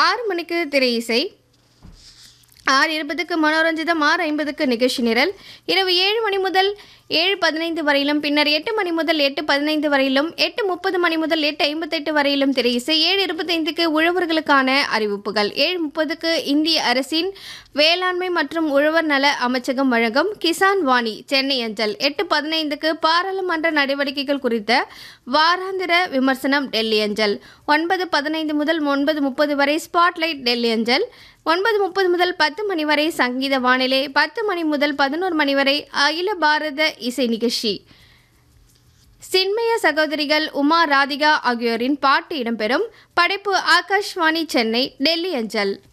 ஆறு மணிக்கு திரை இசை ஆறு இருபதுக்கு மனோரஞ்சிதம் ஆறு ஐம்பதுக்கு நிகழ்ச்சி நிரல் இரவு ஏழு மணி முதல் ஏழு பதினைந்து வரையிலும் பின்னர் எட்டு மணி முதல் எட்டு பதினைந்து வரையிலும் எட்டு முப்பது மணி முதல் எட்டு ஐம்பத்தெட்டு வரையிலும் திரை இசை ஏழு இருபத்தைந்துக்கு உழவர்களுக்கான அறிவிப்புகள் ஏழு முப்பதுக்கு இந்திய அரசின் வேளாண்மை மற்றும் உழவர் நல அமைச்சகம் வழங்கும் கிசான் வாணி சென்னை அஞ்சல் எட்டு பதினைந்துக்கு பாராளுமன்ற நடவடிக்கைகள் குறித்த வாராந்திர விமர்சனம் டெல்லி அஞ்சல் ஒன்பது பதினைந்து முதல் ஒன்பது முப்பது வரை ஸ்பாட்லைட் டெல்லி அஞ்சல் ஒன்பது முப்பது முதல் பத்து மணி வரை சங்கீத வானிலை பத்து மணி முதல் பதினோரு மணி வரை அகில பாரத இசை நிகழ்ச்சி சின்மய சகோதரிகள் உமா ராதிகா ஆகியோரின் பாட்டு இடம்பெறும் படைப்பு ஆகாஷ்வாணி சென்னை டெல்லி அஞ்சல்